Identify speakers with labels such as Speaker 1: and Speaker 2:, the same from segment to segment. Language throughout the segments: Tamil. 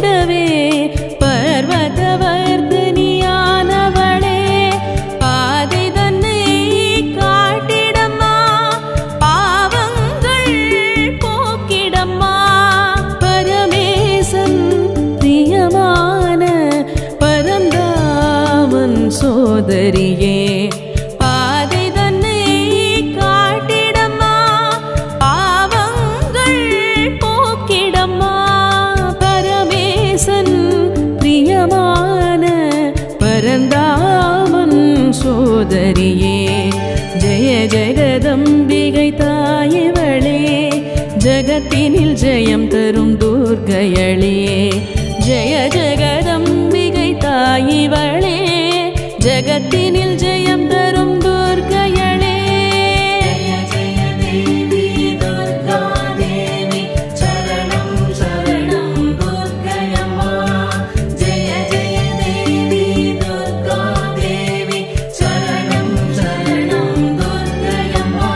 Speaker 1: போற்றிடவே பர்வதவர்தினியானவளே பாதை தன்னை காட்டிடம்மா பாவங்கள் போக்கிடம்மா பரமேசன் பிரியமான பரந்தாமன் சோதரியே பாதை தன்னை காட்டிடம்மா பாவங்கள் போக்கிடம்மா பரமேசன் பிரியமான பரந்தாமன் சோதரியே ஜெய ஜெகதம்பிகை தாயவளே ஜகத்தினில் ஜெயம் தரும் துர்கையளே ஜெய ஜெகதம்பிகை தாயிவளே ஜகத்தினில் ஜெயம் தரும் துர்கையளே
Speaker 2: ஜய ஜய தேவி துர்கா தேவி சரணம் சரணம் துர்கயம்மா ஜய ஜய தேவி துர்கா தேவி சரணம் சரணம் துர்கயம்மா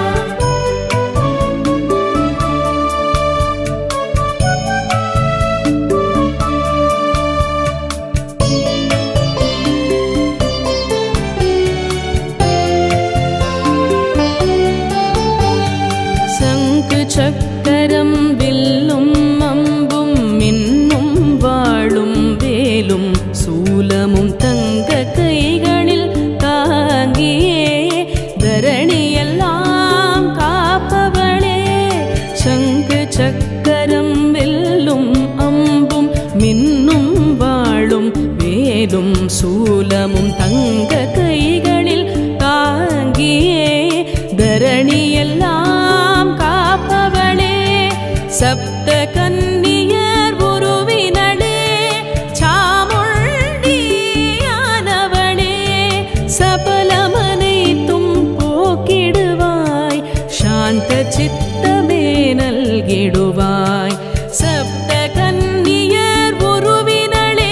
Speaker 1: சங்கு சக்கரம் வில்லும் அம்பும் மின்னும் வாளும் வேலும் சூலமும் தங்க கைகளில் தாங்கியே தரணியெல்லாம் காப்பவளே சங்கு சக்கரம் வில்லும் அம்பும் மின்னும் வாளும் வேலும் சூலமும் தங்க கைகளில் தாங்கியே தரணியெல்லாம் காப்பவளே சப்த கன்னியர் உருவினளே சாமுண்டியானவளே சபலமனைத்தும் போக்கிடுவாய் சாந்த சித்தமே நல்கிடுவாய் சப்த கன்னியர் உருவினளே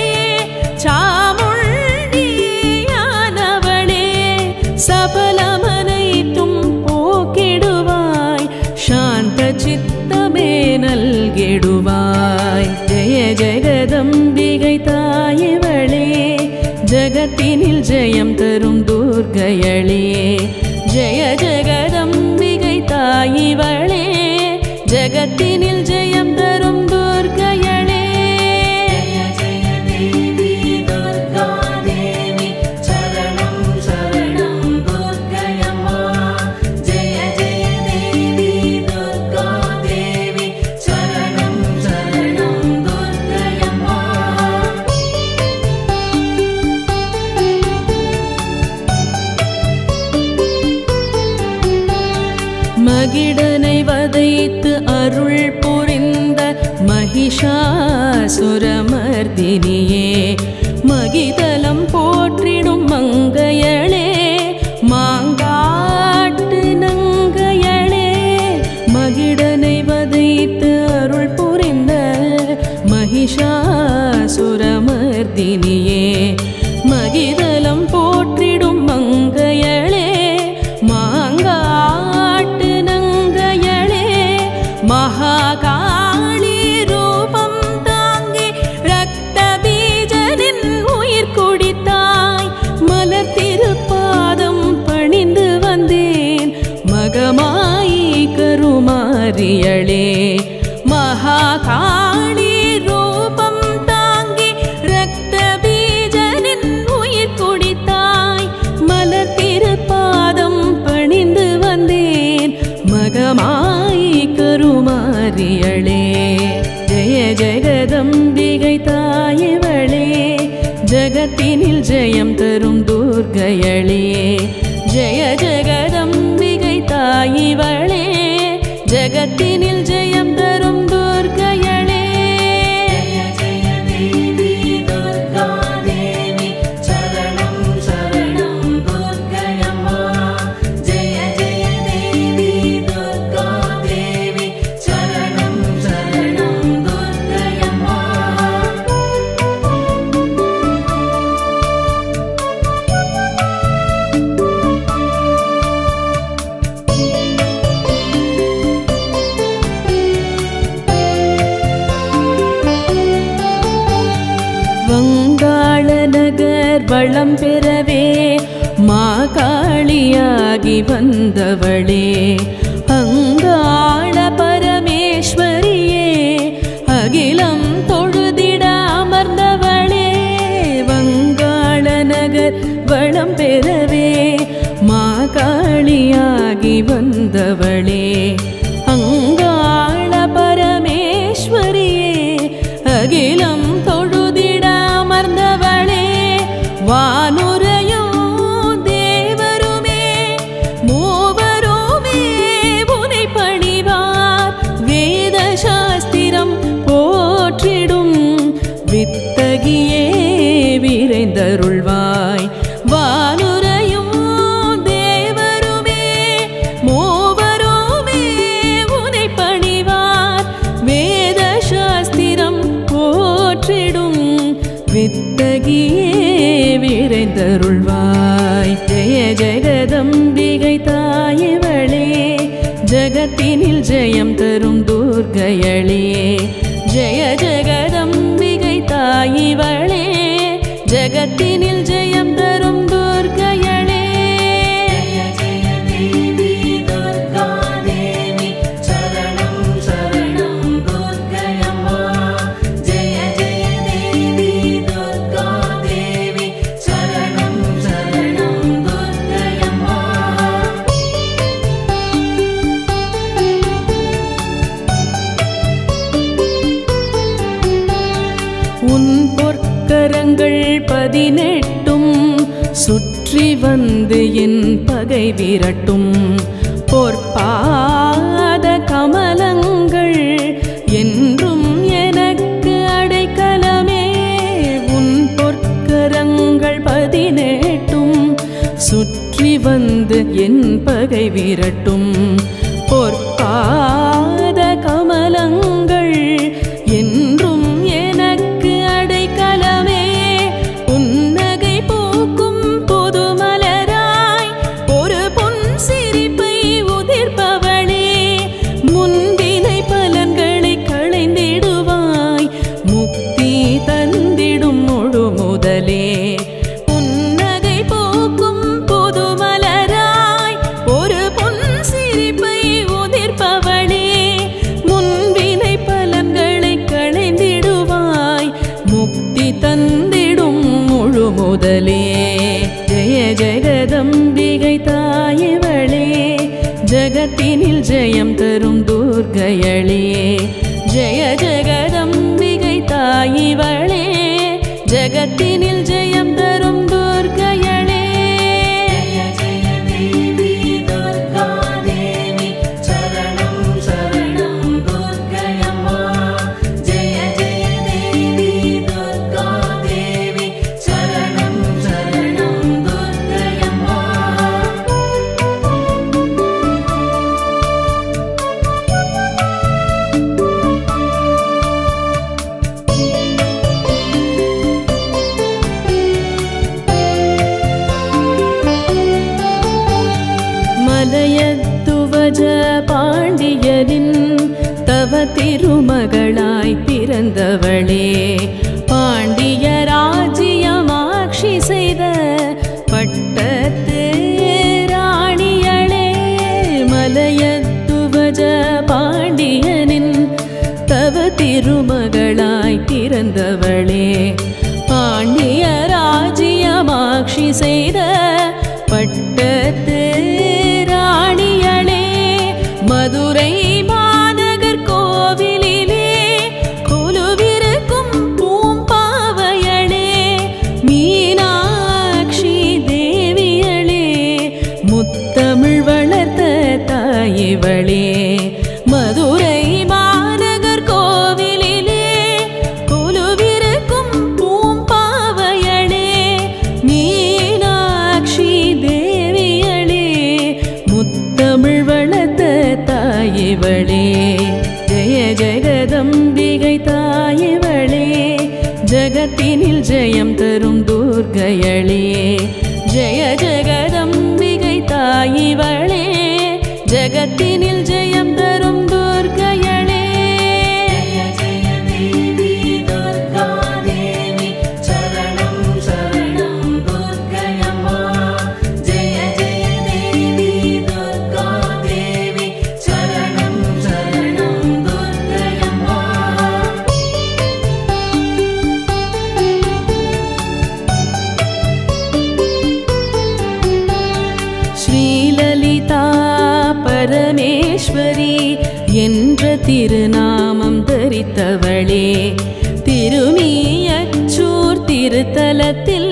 Speaker 1: சாமுண்டியானவளே சபலமனைத்தும் போக்கிடுவாய் சாந்த சித்தமே நல்கிடுவாய் ஜெய ஜெகதம்பிகை தாயவளே ஜகத்தினில் ஜெயம் தரும் துர்கையளே ஜெய ஜெகதம்பிகை தாயிவளே ஜகத்தினில் ஜெயம் தரும் துர்கையளே
Speaker 2: ஜய ஜய தேவி துர்கா தேவி சரணம் சரணம் துர்கயம்மா ஜய ஜய தேவி துர்கா தேவி சரணம் சரணம் துர்கயம்மா
Speaker 1: மகிடனை வதைத்து அருள் புரிந்த மகிஷாசுரமர்தினியே மகிதலம் போற்றிடும் மங்கையளே மாங்காட்டு நங்கையளே மகிடனை வதைத்து அருள் புரிந்த மகிஷாசுரமர்தினியே மகிதலம் போற்றிடும் மங்கையளே மாங்காட்டு நங்கையளே மகாகாளி ரூபம் தாங்கி ரத்த பீஜனின் உயிர் குடித்தாய் மலர் திருப்பாதம் பணிந்து வந்தேன் மகமாயி கருமாரியளே மகாகாளி ரூபம் தாங்கி ரத்த பீஜனின் உயிர் குடித்தாய் மலர் திருப்பாதம் பணிந்து வந்தேன் மகமாயி கருமாரியளே ஜெய ஜெகதம்பிகை தாயவளே ஜகத்தினில் ஜெயம் தரும் துர்கையளே ஜெய ஜெகதம்பிகை தாயிவளே ஜகத்தினில் ஜெயம் தரும் துர்கையளே
Speaker 2: ஜய ஜய தேவி துர்கா தேவி சரணம் சரணம் துர்கயம்மா ஜய ஜய தேவி துர்கா தேவி சரணம் சரணம் துர்கயம்மா
Speaker 1: ஜெய வங்காள நகர் வளம் பெறவே மாகாளியாகி வந்தவளே அங்காள பரமேஸ்வரியே அகிலம் தொழுதிட அமர்ந்தவளே வங்காள நகர் வளம் பெறவே மாகாளியாகி வந்தவளே அங்காள பரமேஸ்வரியே அகிலம் தொழுதிட அமர்ந்தவளே வானுரையோ தேவருமே மூவருமே உனை பணிவார் வேத சாஸ்திரம் போற்றிடும் வித்தகியே விரைந்தருள்வாய் வானுரையும் தேவருமே மூவருமே உனை பணிவார் வேத சாஸ்திரம் போற்றிடும் வித்தகியே விரைந்தருள்வாய் ஜெய ஜெகதம்பிகை தாயவளே ஜகத்தினில் ஜெயம் தரும் துர்கையளே ஜெய ஜெகதம்பிகை தாயிவளே ஜகத்தினில் ஜெயம் தரும் துர்கையளே
Speaker 2: ஜய ஜய தேவி துர்கா தேவி சரணம் சரணம் துர்கயம்மா ஜய ஜய தேவி துர்கா தேவி சரணம் சரணம் துர்கயம்மா
Speaker 1: உன் பொற்கரங்கள் பதினெட்டும் சுற்றி வந்து என் பகை விரட்டும் பொற்பாத கமலங்கள் என்றும் எனக்கு அடைக்கலமே உன் பொற்கரங்கள் பதினெட்டும் சுற்றி வந்து என் பகை விரட்டும் பொற்பாத கமலங்கள் என்றும் எனக்கு அடைக்கலமே புன்னகை பூக்கும் புதுமலராய் ஒரு பொன் சிரிப்பை உதிர்ப்பவளே முன்பினை பலன்களை களைந்திடுவாய் முக்தி தந்திடும் முழு முதலே புன்னகை பூக்கும் புதுமலராய் ஒரு பொன் சிரிப்பை உதிர்ப்பவளே முன்வினை பலன்களை களைந்திடுவாய் முக்தி தந்திடும் முழு முதலே ஜெய ஜெகதம்பிகை தாயவளே ஜகத்தினில் ஜெயம் தரும் துர்கையளே ஜெய ஜெகதம்பிகை தாயிவளே ஜகத்தினில் ஜெயம் தரும் துர்கையளே
Speaker 2: ஜய ஜய தேவி துர்கா தேவி சரணம் சரணம் துர்கயம்மா ஜய ஜய தேவி துர்கா தேவி சரணம் சரணம் துர்கயம்மா
Speaker 1: மலையத்துவஜ பாண்டியரின் தவ திருமகளாய் பிறந்தவளே பாண்டிய ராஜ்யமாட்சி செய்த பட்டத்து ராணியளே மலையத்துவஜ பாண்டியனின் தவ திருமகளாய் பிறந்தவளே பாண்டிய ராஜ்யமாட்சி செய்த பட்டத்து ராணியளே மதுரை மாநகர் கோவிலிலே கொலுவிருக்கும் பூம்பாவையளே மீனாட்சி தேவியளே முத்தமிழ் வளர்த்த தாயிவளே மதுரை மாநகர் கோவிலிலே கொலுவிருக்கும் பூம்பாவையளே மீனாட்சி தேவியளே முத்தமிழ் வளர்த்த தாயிவளே ஜெய ஜெகதம்பிகை தாயிவளே ஜகத்தினில் ஜெயம் தரும் துர்கையளே ஜெய ஜெகதம்பிகை தாயிவளே ஜகத்தினில் ஜெயம் தரும் துர்கையளே
Speaker 2: ஜய ஜய தேவி துர்கா தேவி
Speaker 1: என்ற திருநாமம் தரித்தவளே திருமியச்சூர் திருத்தலத்தில்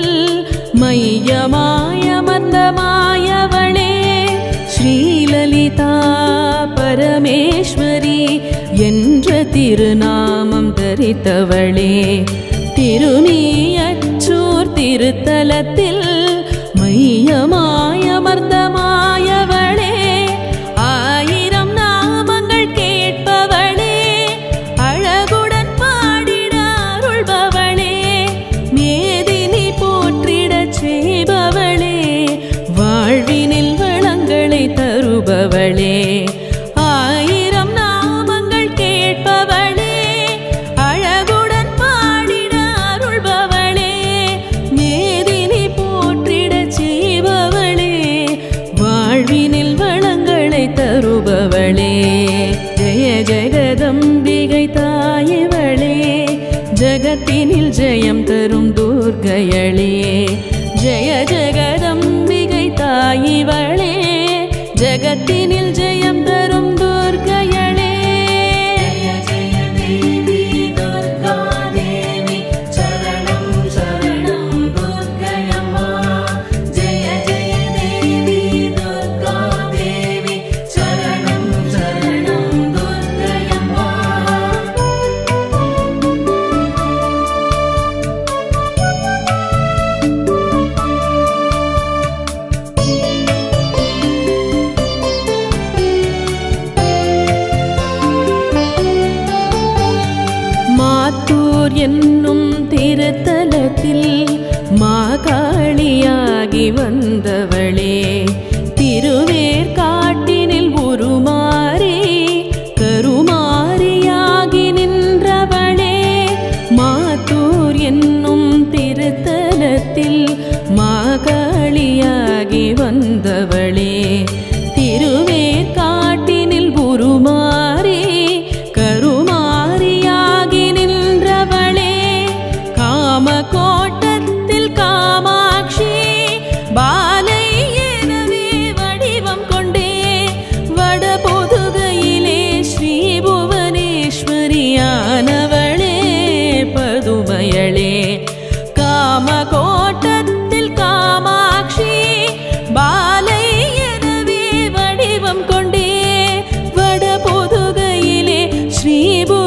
Speaker 1: மையமாயமந்தமாயவளே ஸ்ரீலலிதா பரமேஸ்வரி என்ற திருநாமம் தரித்தவளே திருமியச்சூர் திருத்தலத்தில் மையமாயமர்ந்தமாயவளே ஆயிரம் நாமங்கள் கேட்பவளே அழகுடன் பாடிட அருள்பவளே மேதினி போற்றிடச் செய்பவளே வாழ்வினில் வளங்களை தருபவளே ஆயிரம் நாமங்கள் கேட்பவளே அழகுடன் பாடிட அருள்பவளே மேதினி போற்றிடச் செய்பவளே வாழ்வினில் வளங்களை தருபவளே ஜெய ஜெகதம்பிகை தாயவளே ஜகத்தினில் ஜெயம் தரும் துர்கையளே ஜெய ஜெகதம்பிகை தாயிவளே ஜகத்தினில் ஜெயம் தரும் துர்கையளே
Speaker 2: ஜய ஜய தேவி துர்கா தேவி சரணம் சரணம் துர்கயம்மா ஜய ஜய தேவி துர்கா தேவி சரணம் சரணம் துர்கயம்மா
Speaker 1: மாத்தூர் என்னும் திருத்தலத்தில் மாகாளியாகி வந்தவளே திருவேற்காட்டினில் உருமாறி கருமாரியாகி நின்றவளே மாத்தூர் என்னும் திருத்தலத்தில் மாகாளியாகி வந்தவளே திருவேற்காட்டினில் உருமாறி கருமாரியாகி நின்றவளே காமகோட்டத்தில் காமாட்சி பாலை எனவே வடிவம் கொண்டே வடபொதுகையிலே ஸ்ரீ புவனேஸ்வரியானவளே பதுமையளே காமகோட்டத்தில் காமாட்சி பாலை எனவே வடிவம் கொண்டே வடபொதுகையிலே ஸ்ரீ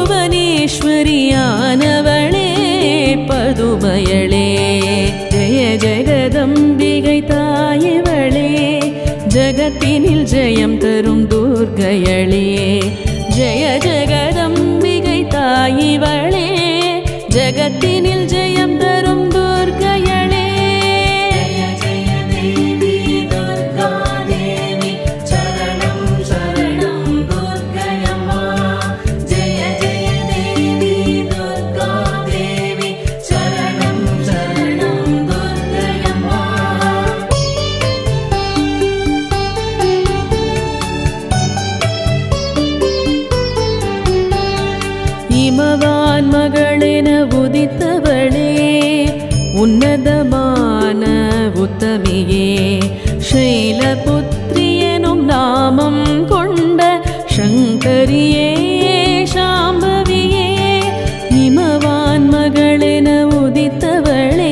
Speaker 1: புவனேஸ்வரியானவளே பதுமையளே ஜெய ஜெகதம்பிகை தாயவளே ஜகத்தினில் ஜெயம் தரும் துர்கையளே ஜெய ஜெகதம்பிகை தாயிவளே ஜகத்தினில் ஜெயம் தரும் துர்கையளே
Speaker 2: ஜய ஜய தேவி துர்கா தேவி சரணம் சரணம் துர்கயம்மா ஜய ஜய தேவி துர்கா தேவி சரணம் சரணம் துர்கயம்மா
Speaker 1: இமவான் மகளென உதித்தவளே உன்னதமான உத்தமியே ஷைலபுத்ரி எனும் நாமம் கொண்ட சங்கரியே சாம்பவியே இமவான் மகளென உதித்தவளே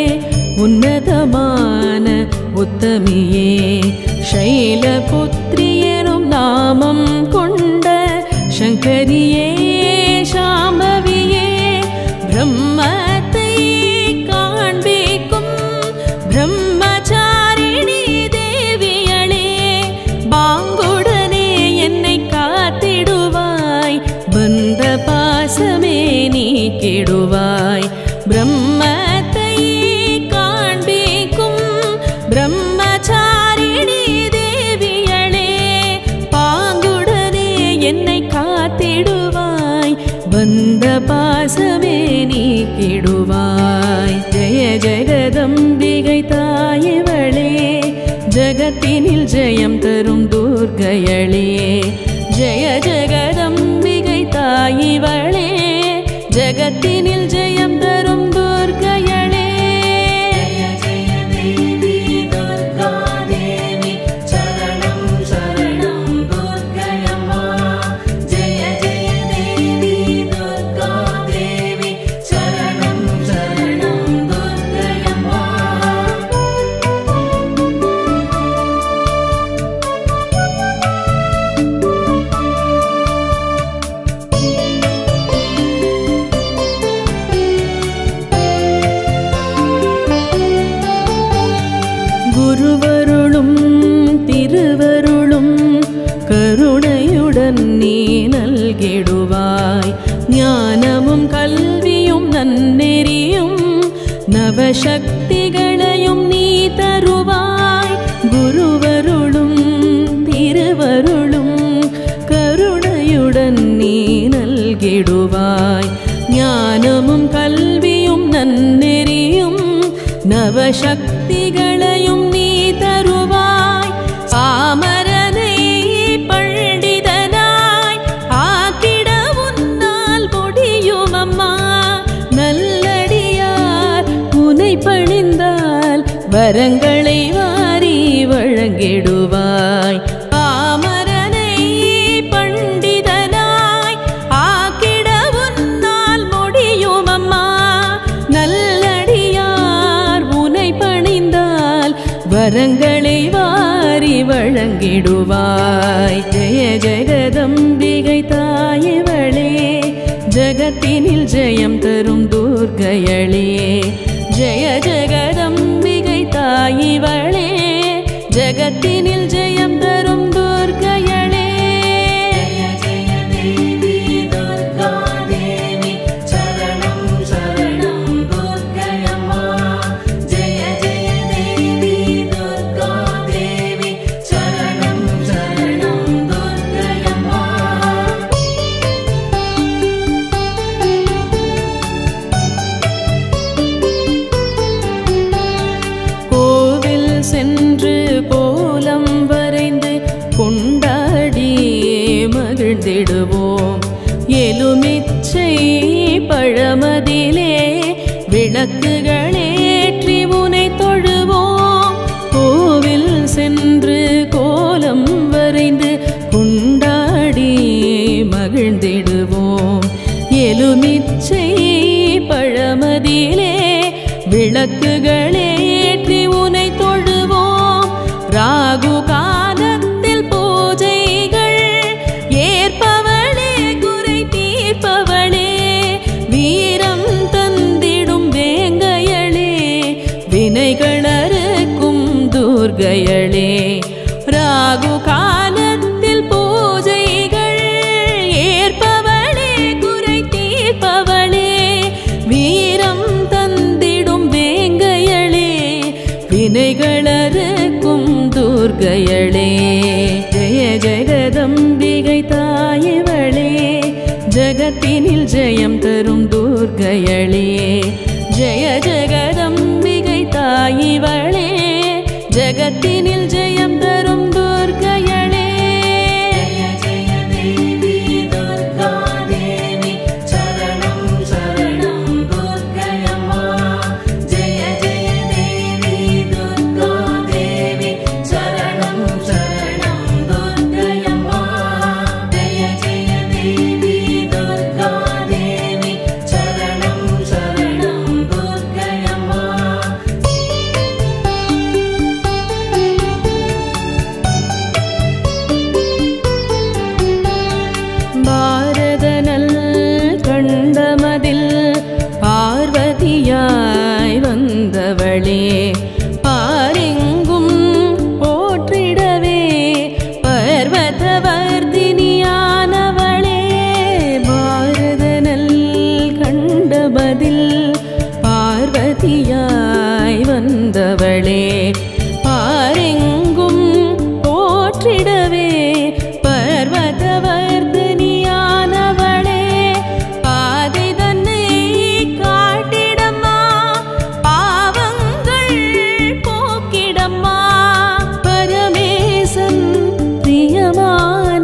Speaker 1: உன்னதமான உத்தமியே ஷைலபுத்ரி எனும் நாமம் கொண்ட சங்கரியே சாம்பவியே பிரம்மத்தை காண்பிக்கும் பிரம்மச்சாரிணி தேவியளே பாங்குடனே என்னை காத்திடுவாய் பந்த பாசமே நீக்கிடுவாய் பிரம்மத்தை காண்பிக்கும் பிரம்மச்சாரிணி தேவியளே பாங்குடனே என்னை காத்திடுவாய் வந்த பாசமே நீக்கிடுவாய் ஜெய ஜெகதம்பிகை தாயவளே ஜகத்தினில் ஜெயம் தரும் துர்கையளே ஜெய ஜெகதம்பிகை தாயிவளே ஜகத்தினில் ஜெயம் தரும் துர்கையளே
Speaker 2: ஜய ஜய தேவி துர்கா தேவி சரணம் சரணம் துர்கயம்மா ஜய
Speaker 1: நவசக்திகளையும் நீ தருவாய் குருவருளும் திருவருளும் கருணையுடன் நீ நல்கிடுவாய் ஞானமும் கல்வியும் நன்னெறியும் நவசக்திகளையும் நீ தருவாய் பாமரனை பண்டிதனாய் ஆக்கிட உன்னால் முடியும் அம்மா நல்லடியார் உனை பணிந்தால் வரங்களை வாரி வழங்கிடுவாய் பாமரனை பண்டிதனாய் ஆக்கிட உன்னால் முடியும் அம்மா நல்லடியார் உனை பணிந்தால் வரங்களை வாரி வழங்கிடுவாய் ஜெய ஜெகதம்பிகை தாயவளே ஜகத்தினில் ஜெயம் தரும் துர்க்கையளே ஜெய ஜெகதம்பிகை தாயிவளே ஜகத்தினில் ஜெயம் தரும் துர்க்கையளே
Speaker 2: ஜய ஜய தேவி துர்கா தேவி சரணம் சரணம் துர்க்கையம்மா ஜய ஜய தேவி துர்கா தேவி சரணம் சரணம் துர்க்கையம்மா
Speaker 1: கோவில் சென்று கோலம் வரைந்து கொண்டாடி மகிழ்ந்திடுவோம் எலுமிச்சை பழமதிலே விளக்குகளேற்றி உனை தொழுவோம் கோவில் சென்று கோலம் வரைந்து கொண்டாடி மகிழ்ந்திடுவோம் எலுமிச்சை பழமதிலே விளக்குகளேற்றி உனை தொழுவோம் ராகு காலத்தில் பூஜைகள் ஏற்பவளே குறை தீர்ப்பவளே வீரம் தந்திடும் வேங்கையளே வினைகளறுக்கும் துர்கையளே ராகு காலத்தில் பூஜைகள் ஏற்பவளே குறை தீர்ப்பவளே வீரம் தந்திடும் வேங்கையளே வினைகளறுக்கும் துர்கையளே ஜெய ஜெகதம்பிகை தாயவளே ஜகத்தினில் ஜெயம் தரும் துர்கையளே ஜெய ஜெகதம்பிகை தாயிவளே ஜகத்தினில் ஜெயம் தரும் துர்கையளே
Speaker 2: ஜய ஜய தேவி துர்கா தேவி சரணம் சரணம் துர்க்கையம்மா ஜய ஜய தேவி துர்கா தேவி சரணம் சரணம் துர்க்கையம்மா ஜய ஜய தேவி துர்கா தேவி சரணம் சரணம் துர்க்கையம்மா
Speaker 1: பாரதனல் கண்டமதில் பார்வதியாய் வந்தவளே பாரெங்கும் போற்றிடவே பர்வதவர்தினியானவளே பாரதனல் கண்டமதில் பார்வதியாய் வந்தவளே பாரெங்கும் போற்றிடவே பர்வதவர்தனியானவளே பாதை தன்னை காட்டிடம்மா பாவங்கள் போக்கிடம்மா பரமேசன் பிரியமான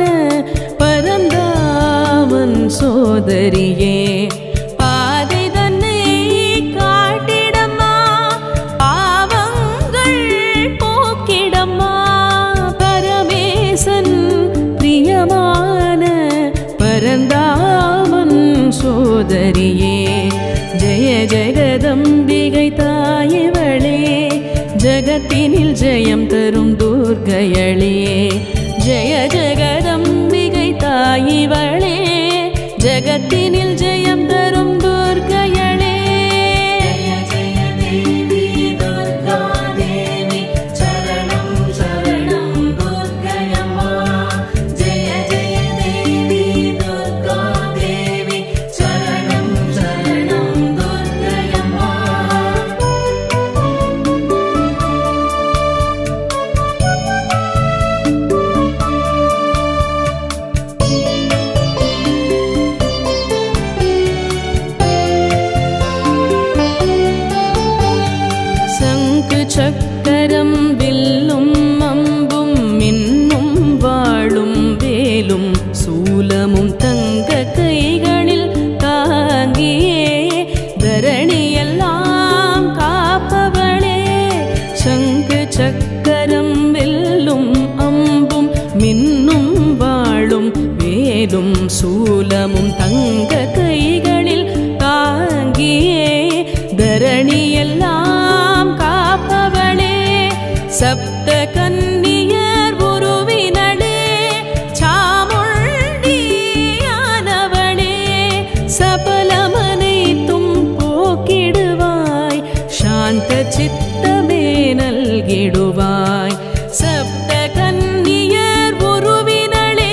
Speaker 1: பரந்தாமன் சோதரியே பாதை தன்னை காட்டிடம்மா பாவங்கள் போக்கிடம்மா பரமேசன் பிரியமான பரந்தாமன் சோதரியே ஜெய ஜெகதம்பிகை தாயவளே ஜகத்தினில் ஜெயம் தரும் துர்கையளே ஜெய ஜெகதம்பிகை தாயிவளே ஜகத்தினில் ஜெயம் தரும் துர்கையளே
Speaker 2: ஜய ஜய தேவி துர்கா தேவி சரணம் சரணம் துர்க்கையம்மா ஜய ஜய தேவி துர்கா தேவி சரணம் சரணம் துர்க்கையம்மா
Speaker 1: சக்கரம் வில்லும் அம்பும் மின்னும் வாழும் வேலும் சூலமும் தங்க கைகளில் தாங்கியே தரணியெல்லாம் காப்பவளே சங்கு சக்கரம் வெல்லும் அம்பும் மின்னும் வாழும் வேலும் சூலமும் தங்க கைகளில் தாங்கியே தரணியெல்லாம் காப்பவளே சப்த கன்னியர் உருவினளே சாமுண்டியானவளே சபலமனைத்தும் போக்கிடுவாய் சாந்த சித்தமே நல்கிடுவாய் சப்த கன்னியர் உருவினளே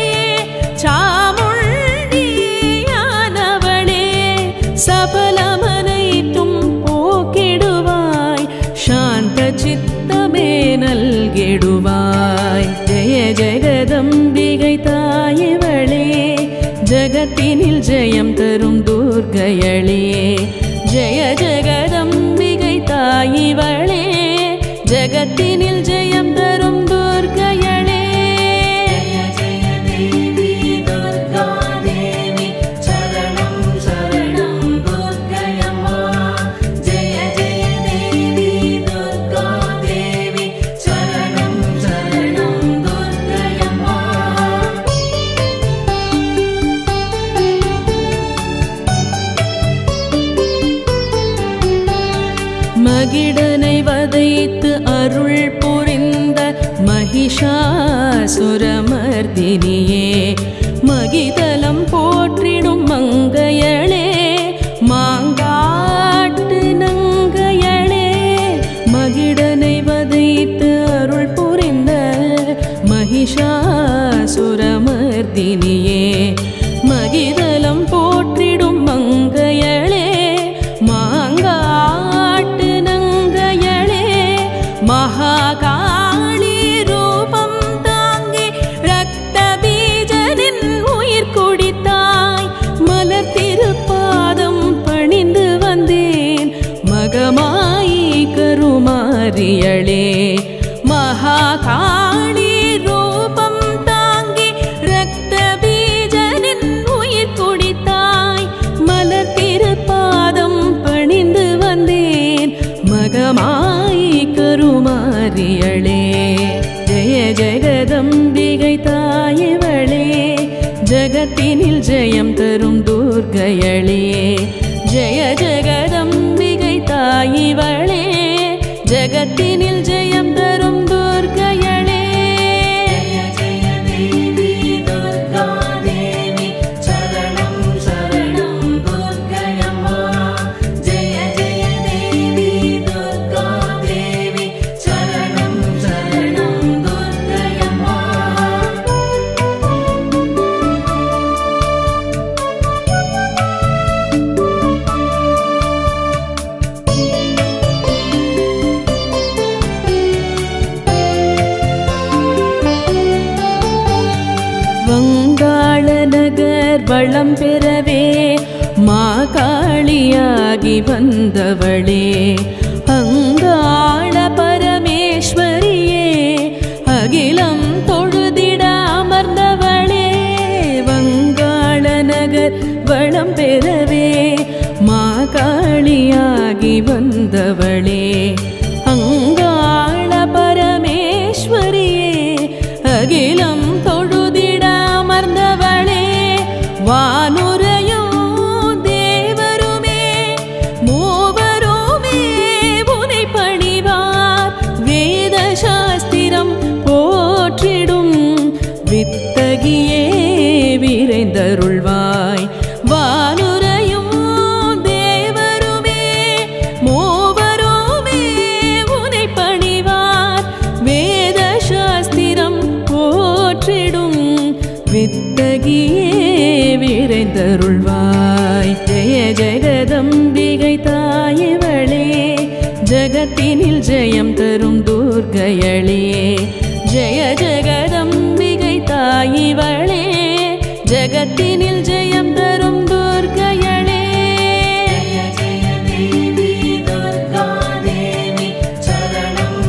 Speaker 1: சாமுண்டியானவளே சபலமனைத்தும் போக்கிடுவாய் சாந்த சித்தமே நல்கிடுவாய் ஜெய ஜெகதம்பிகை தாயவளே ஜகத்தினில் ஜெயம் தரும் துர்கையளே ஜெய ஜெகதம்பிகை தாயிவளே ஜகத்தினில் ஜெயம் தரும் துர்கையளே
Speaker 2: ஜய ஜய தேவி துர்கா தேவி சரணம் சரணம் துர்கயம்மா ஜய ஜய தேவி துர்கா தேவி சரணம் சரணம் துர்கயம்மா
Speaker 1: மகிடனை வதைத்து அருள் புரிந்த மகிஷாசுரமர்தினியே மகிதலம் போற்றிடும் மங்கையளே மாங்காட்டு நங்கையளே மகிடனை வதைத்து அருள் புரிந்த மகிஷாசுரமர்தினியே மகிதலம் போற்றிடும் மங்கையளே மாங்காட்டு நங்கையளே மகாகாளி ரூபம் தாங்கி ரத்த பீஜனின் உயிர் குடித்தாய் மலர் திருப்பாதம் பணிந்து வந்தேன் மகமாயி கருமாரியளே மகாகாளி ரூபம் தாங்கி ரத்த பீஜனின் உயிர் குடித்தாய் மலர் திருப்பாதம் பணிந்து வந்தேன் மகமாயி கருமாரியளே ஜெய ஜெகதம்பிகை தாயவளே ஜகத்தினில் ஜெயம் தரும் துர்கையளே ஜெய ஜெகதம்பிகை தாயிவளே ஜகத்தினில் ஜெயம் தரும் துர்கையளே
Speaker 2: ஜய ஜய தேவி துர்கா தேவி சரணம் சரணம் துர்கயம்மா ஜய ஜய தேவி துர்கா தேவி சரணம் சரணம் துர்கயம்மா
Speaker 1: வங்காள நகர் வளம் பெறவே மாகாளியாகி வந்தவளே அங்காள பரமேஸ்வரியே அகிலம் தொழுதிட அமர்ந்தவளே வங்காள நகர் வளம் பெறவே மாகாளியாகி வந்தவளே அங்காள பரமேஸ்வரியே அகிலம் தொழுதிட அமர்ந்தவளே வானுரையோ தேவருமே மூவருமே உனை பணிவார் வேத சாஸ்திரம் போற்றிடும் வித்தகியே விரைந்தருள்வாய் வானுரையும் தேவருமே மூவருமே உனை பணிவார் வேத சாஸ்திரம் போற்றிடும் வித்தகியே விரைந்தருள்வாய் ஜெய ஜெகதம்பிகை தாயவளே ஜகத்தினில் ஜெயம் தரும் துர்கையளே ஜெய ஜெகதம்பிகை தாயிவளே ஜகத்தினில் ஜெயம் தரும் துர்கையளே
Speaker 2: ஜய ஜய தேவி துர்கா தேவி சரணம்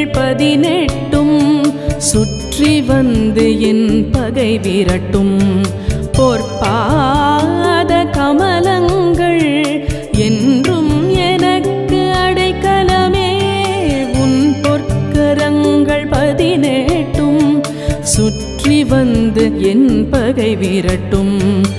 Speaker 1: பதினெட்டும் சுற்றி வந்து என் பகை விரட்டும் பொற்பாத கமலங்கள் என்றும் எனக்கு அடைக்கலமே உன் பொற்கரங்கள் பதினெட்டும் சுற்றி வந்து என் பகை விரட்டும்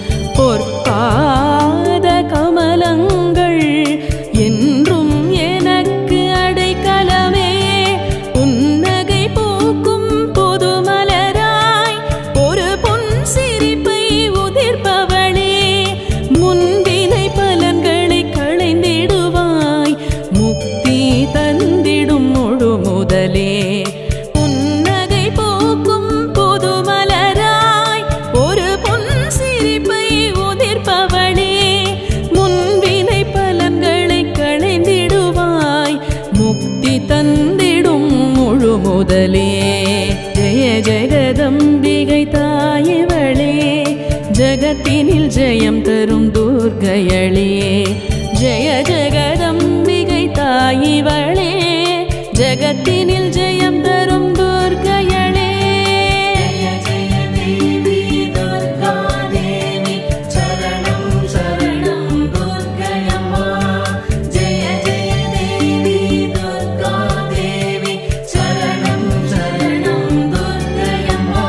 Speaker 1: பொற்பாத கமலங்கள் என்றும் எனக்கு அடைக்கலமே புன்னகை பூக்கும் புது மலராய் ஒரு பொன் சிரிப்பை உதிர்ப்பவளே முன்பினை பலன்களை களைந்திடுவாய் முக்தி தந்திடும் முழு முதலே புன்னகை பூக்கும் புது மலராய் ஒரு பொன் சிரிப்பை உதிர்ப்பவளே முன்வினை பலன்களை களைந்திடுவாய் முக்தி தந்திடும் முழு முதலே ஜெய ஜெகதம்பிகை தாயவளே ஜகத்தினில் ஜெயம் தரும் துர்கையளே ஜெய ஜெகதம்பிகை தாயிவளே ஜகத்தினில் ஜெயம் தரும் துர்கையளே
Speaker 2: जय जय देवी दुर्गा देवी शरणं शरणं दुर्गयम्मा जय जय देवी दुर्गा देवी शरणं शरणं दुर्गयम्मा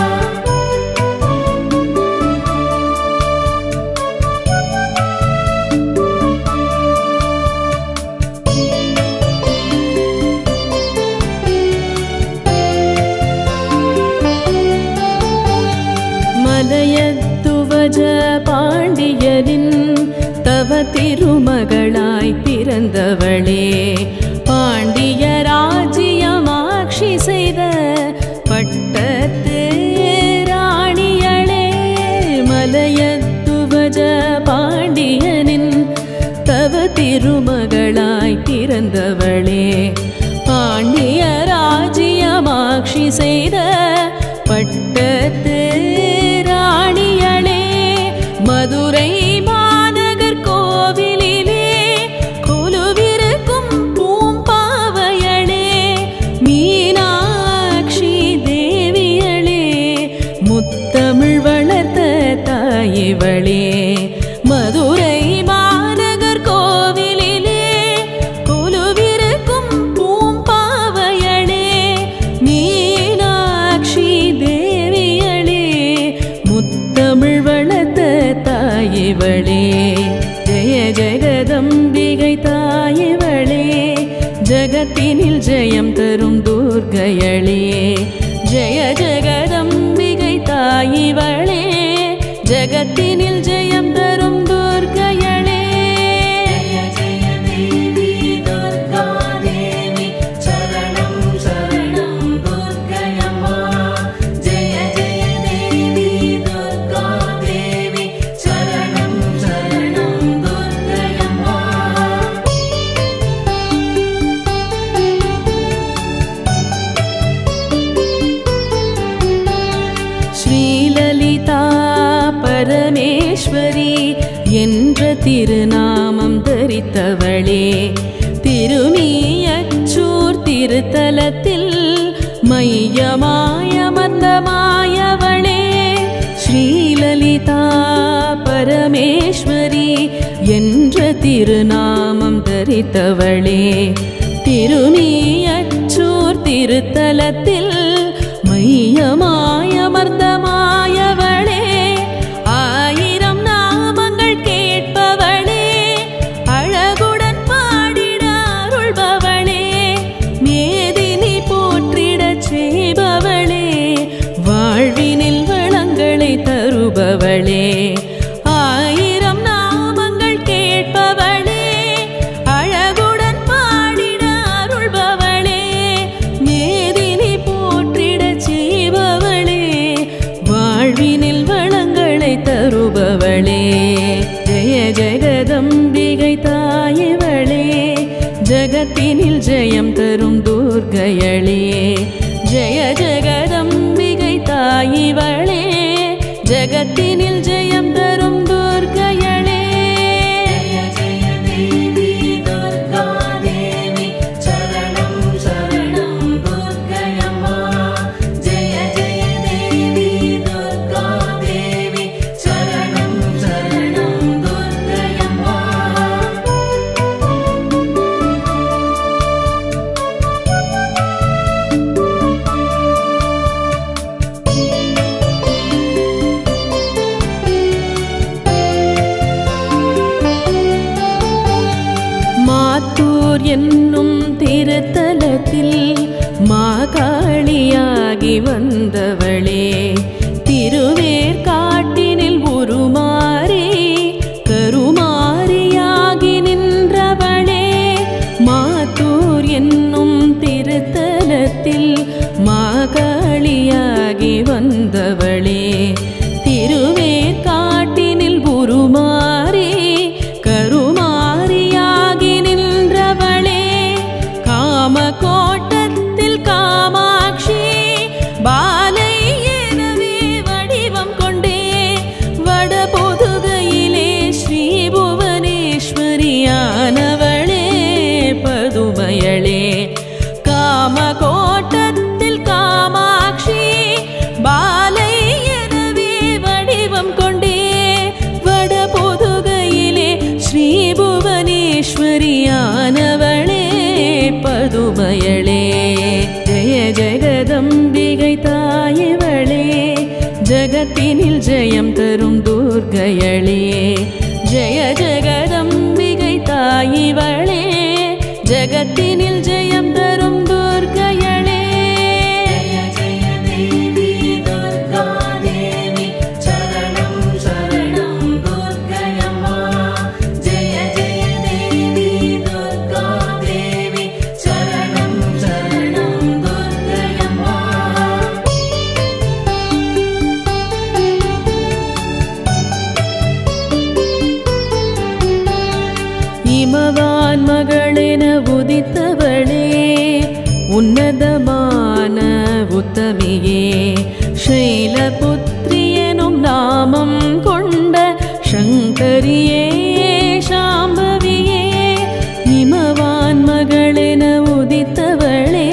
Speaker 1: மலையத்துவஜ பாண்டியரின் தவ திருமகளாய் பிறந்தவளே பாண்டிய ராஜ்யமாட்சி செய்த பட்டத்து ராணியளே மலையத்துவஜ பாண்டியனின் தவ திருமகளாய் பிறந்தவளே பாண்டிய ராஜ்யமாட்சி செய்த பட்டத்து ராணியளே மதுரை மாநகர் கோவிலிலே கொலுவிருக்கும் பூம்பாவையளே மீனாட்சி தேவியளே முத்தமிழ் வளர்த்த தாயிவளே மதுரை மாநகர் கோவிலிலே கொலுவிருக்கும் பூம்பாவையளே மீனாட்சி தேவியளே முத்தமிழ் வளர்த்த தாயிவளே ஜெய ஜெகதம்பிகை தாயிவளே ஜகத்தினில் ஜெயம் தரும் துர்கையளே ஜெய ஜெகதம்பிகை தாயிவளே ஜகத்தினில் ஜெயம் தரும் துர்கையளே
Speaker 2: जय जय देवी दुर्गा देवी शरणं शरणं दुर्गयम्मा जय जय देवी दुर्गा देवी शरणं शरणं दुर्गयम्मा
Speaker 1: ஸ்ரீலலிதா பரமேஸ்வரி என்ற திருநாமம் தரித்தவளே திருமியச்சூர் திருத்தலத்தில் மையமாய மந்தமாயவளே ஸ்ரீலலிதா பரமேஸ்வரி என்ற திருநாமம் தரித்தவளே திருமியச்சூர் திருத்தலத்தில் மையமாய மர்த்தமாயவளே ஆயிரம் நாமங்கள் கேட்பவளே அழகுடன் பாடிட அருள்பவளே மேதினி போற்றிடச் செய்பவளே வாழ்வினில் வளங்களை தருபவளே ஆயிரம் நாமங்கள் கேட்பவளே அழகுடன் பாடிட அருள்பவளே மேதினி போற்றிடச் செய்பவளே வாழ்வினில் வளங்களை தருபவளே ஜெய ஜெகதம்பிகை தாயவளே ஜகத்தினில் ஜெயம் தரும் துர்கையளே ஜெய ஜெகதம்பிகை தாயிவளே ஜகத்தினில் ஜெயம் தரும் துர்கையளே
Speaker 2: जय जय देवी दुर्गा देवी शरणं शरणं
Speaker 1: என்னும் திருத்தலத்தில் மாகாளியாகி வந்தவளே திருவேற்காட்டினில் உருமாறி கருமாரியாகி நின்றவளே மாத்தூர் என்னும் திருத்தலத்தில் மாகாளியாகி வந்தவளே திருவேற்காட்டினில் உருமாறி கருமாரியாகி நின்றவளே காமகோட்டத்தில் காமாட்சி பாலை எனவே வடிவம் கொண்டே வடபொதுகையிலே ஸ்ரீ புவனேஸ்வரியானவளே பதுமையளே காமகோட்டத்தில் காமாட்சி பாலை எனவே வடிவம் கொண்டே வடபொதுகையிலே ஸ்ரீ புவனேஸ்வரியானவளே பதுமையளே ஜெய ஜெகதம்பிகை தாயவளே ஜகத்தினில் ஜெயம் தரும் துர்கையளே ஜெய ஜெகதம்பிகை தாயிவளே ஜகத்தினில் ஜெயம் தரும் துர்கையளே
Speaker 2: जय जय देवी दुर्गा देवी शरणं शरणं दुर्गयम्मा जय जय देवी दुर्गा देवी शरणं शरणं दुर्गयम्मा
Speaker 1: இமவான் மகளென உதித்தவளே உன்னதமான உத்தமியே ஷைலபுத்ரி எனும் நாமம் கொண்ட சங்கரியே சாம்பவியே இமவான் மகளென உதித்தவளே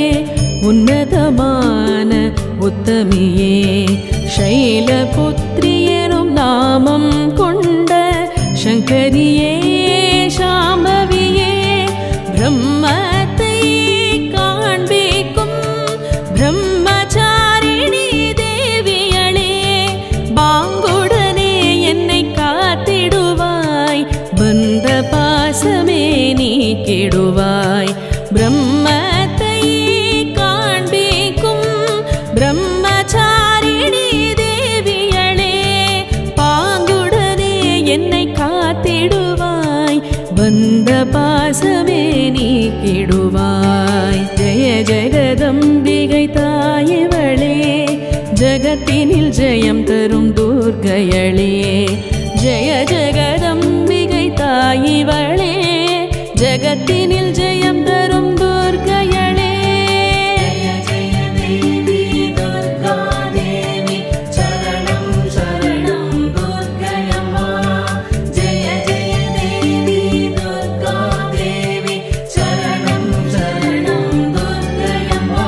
Speaker 1: உன்னதமான உத்தமியே ஷைலபுத்ரி எனும் நாமம் கொண்ட சங்கரியே சாம்பவியே பிரம்மத்தை காண்பிக்கும் பிரம்மச்சாரிணி தேவியளே பாங்குடனே என்னை காத்திடுவாய் பந்த பாசமே நீக்கிடுவாய் பிரம்மத்தை காண்பிக்கும் பிரம்மச்சாரிணி தேவியளே பாங்குடனே என்னை காத்திடுவாய் வந்த பாசமே நீக்கிடுவாய் ஜெய ஜெகதம்பிகை தாயவளே ஜகத்தினில் ஜெயம் தரும் துர்கையளே ஜெய ஜெகதம்பிகை தாயிவளே ஜகத்தினில் ஜெயம் தரும் துர்கையளே
Speaker 2: जय जय देवी दुर्गा देवी शरणं शरणं दुर्गयम्मा जय जय देवी दुर्गा देवी शरणं शरणं दुर्गयम्मा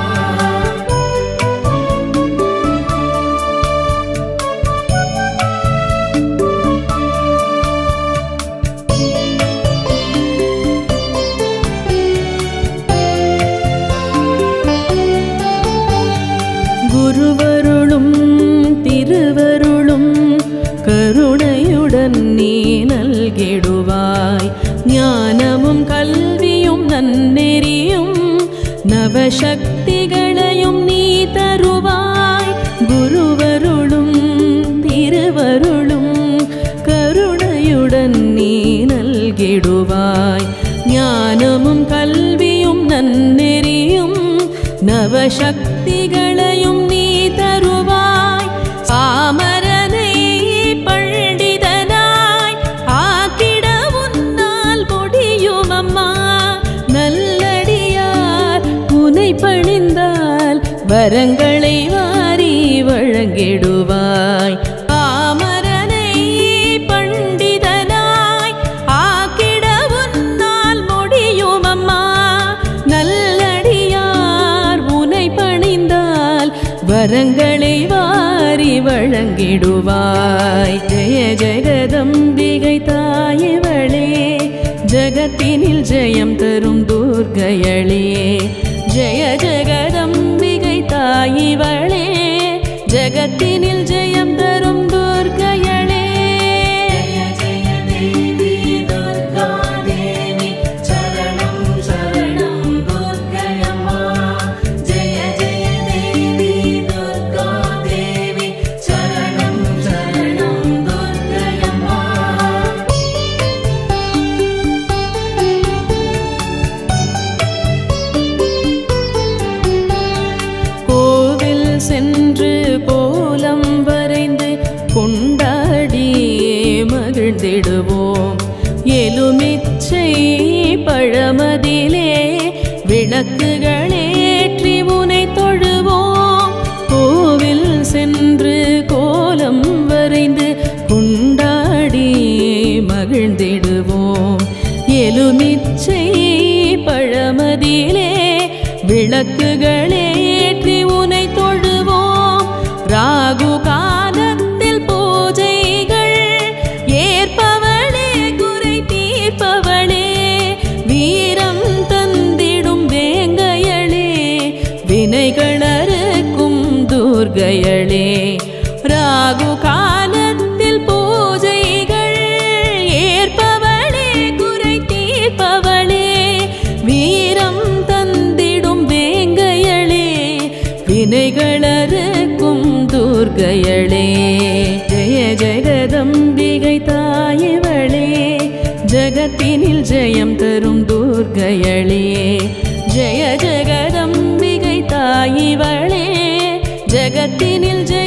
Speaker 1: குருவருளும் திருவருளும் கருணையுடன் நீ நல்கிடுவாய் ஞானமும் கல்வியும் நன்னெறியும் நவசக்திகளையும் நீ தருவாய் குருவருளும் திருவருளும் கருணையுடன் நீ நல்கிடுவாய் ஞானமும் கல்வியும் நன்னெறியும் நவசக்திகளையும் நீ தருவாய் பாமரனை பண்டிதனாய் ஆக்கிட உன்னால் முடியும் அம்மா நல்லடியார் உனை பணிந்தால் வரங்களை வாரி வழங்கிடுவாய் பாமரனை பண்டிதனாய் ஆக்கிட உன்னால் முடியும் அம்மா நல்லடியார் உனை பணிந்தால் வரங்களை வாரி வழங்கிடுவாய் ஜெய ஜெகதம்பிகை தாயவளே ஜகத்தினில் ஜெயம் தரும் துர்கையளே ஜெய ஜெகதம்பிகை தாயிவளே ஜகத்தினில் ஜெயம் தரும் துர்கையளே
Speaker 2: जय जय देवी दुर्गा देवी शरणं
Speaker 1: வந்திடுவோம் எலுமிச்சை பழமதிலே விளக்குகளேற்றி உனை தொழுவோம் கோவில் சென்று கோலம் வரைந்து கொண்டாடி மகிழ்ந்திடுவோம் எலுமிச்சை பழமதிலே விளக்குகளேற்றி உனை தொழுவோம் ராகு காலத்தில் பூஜைகள் ஏற்பவளே குறை தீர்ப்பவளே வீரம் தந்திடும் வேங்கையளே வினைகளறுக்கும் துர்கையளே ராகு காலத்தில் பூஜைகள் ஏற்பவளே குறை தீர்ப்பவளே வீரம் தந்திடும் வேங்கையளே வினைகளறுக்கும் துர்கையளே ஜெய ஜெகதம்பிகை தாயவளே ஜகத்தினில் ஜெயம் தரும் துர்கையளே ஜெய ஜெகதம்பிகை தாயிவளே ஜகத்தினில் ஜெய